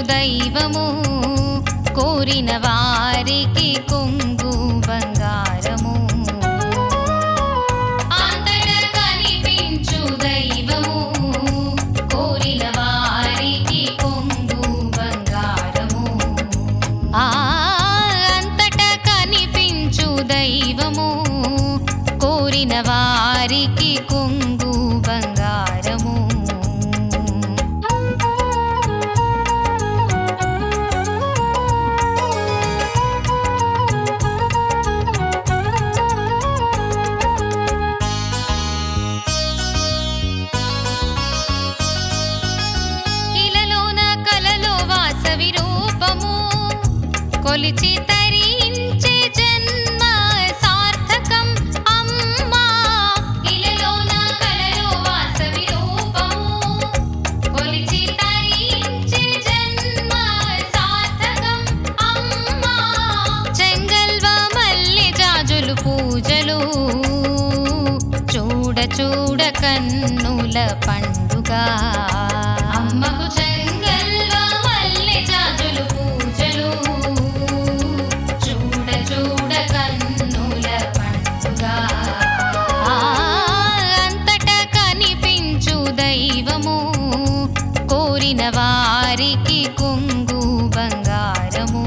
దైవము కోరిన వారికి కొంగు బంగారము అంతట కనిపించు దైవము కోరిన వారికి కొంగు బంగారము ఆ అంతట కనిపించు దైవము కోరిన వారికి కొంగు బంగారము ఇలలోన కలలో వాసవి రూపము కొలిచి తరించే జన్మ సార్థకం అమ్మా ఇలలోన కలలో వాసవి రూపము కొలిచి తరించే జన్మ సార్థకం అమ్మా చెంగల్వ మల్లె జాజులు పూజలు చూడ చూడ కన్నుల పండుగ అమ్మకు చెంగల్వ మల్లె జాజులు పూజలు చూడ చూడ కన్నుల పండుగ ఆ అంతట కనిపించు దైవము కోరిన వారికి కొంగు బంగారము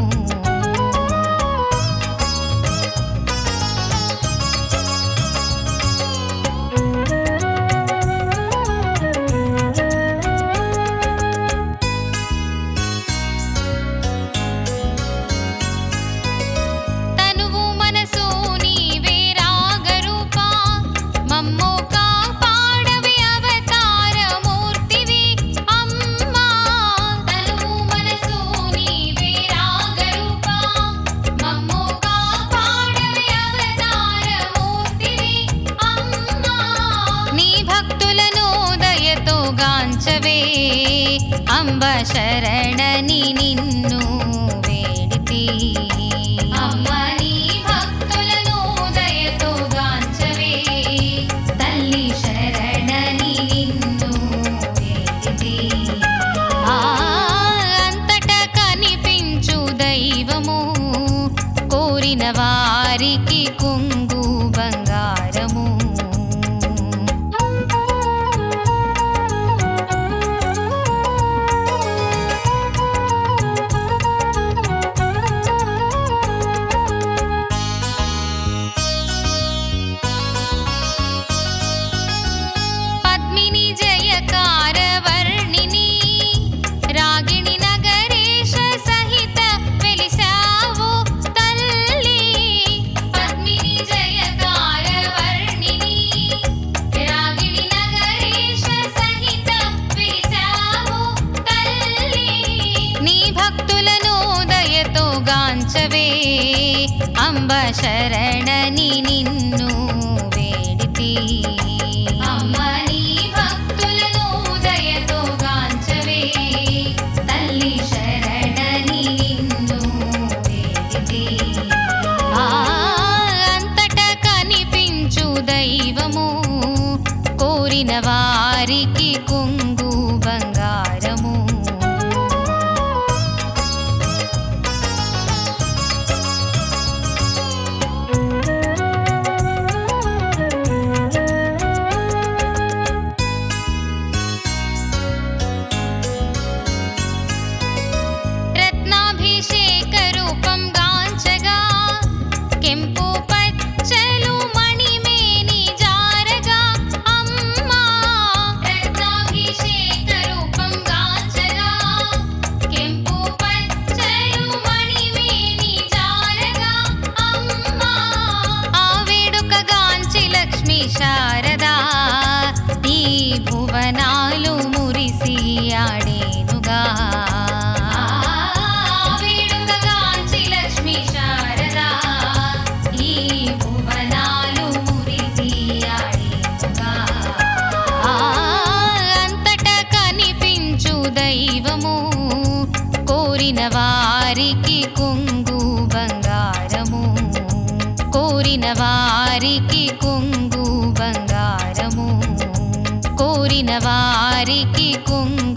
తనువు మనసు నీవే రాగరూపా మమ్మో కాపాడవి అవతార మూర్తివి అమ్మా తనువు మనసు నీవే రాగరూపా మమ్మో కాపాడవి అవతార మూర్తివి అమ్మా నీ భక్తులను దయతో గాంచవే అంబ శరణని నిన్ను వేడితి అమ్మ నీ భక్తులను దయతో గాంచవే తల్లి శరణని నిన్ను వేడితి ఆ అంతట కనిపించు దైవము కోరిన వారికి కొంగు బంగారము పద్మిని జయకార వర్ణిని రాగిణి నగరేశ సహిత వెలిసావు తల్లి పద్మిని జయకార వర్ణిని రాగిణి నగరేశ సహిత వెలిసావు తల్లి నీ భక్తులను దయతో గాంచవే అంబ శరణని నిన్ను వేడితి అమ్మ నీ భక్తులను దయతో గాంచవే తల్లి శరణని నిన్ను వేడితి ఆ అంతట కనిపించు దైవము కోరిన వారికి కొంగు బంగారము రత్నాభిషేక రూపం గాంచగా కెంపు పచ్చలు మణిమేని జారగా అమ్మా రత్నాభిషేక రూపం గాంచగా కెంపు పచ్చలు మణిమేని జారగా అమ్మా ఆ వేడుక గాంచి లక్ష్మీ శారదా ఈ భువనాలు మురిసి ఆడేనుగా వేడుకగాంచి లక్ష్మీ శారదా ఈ భువనాలు మురిసి ఆడేనుగా ఆ అంతట కనిపించు దైవము కోరిన వారికి కొంగు బంగారము కోరిన వారికి కొంగు బంగారము కోరిన వారికి కొంగు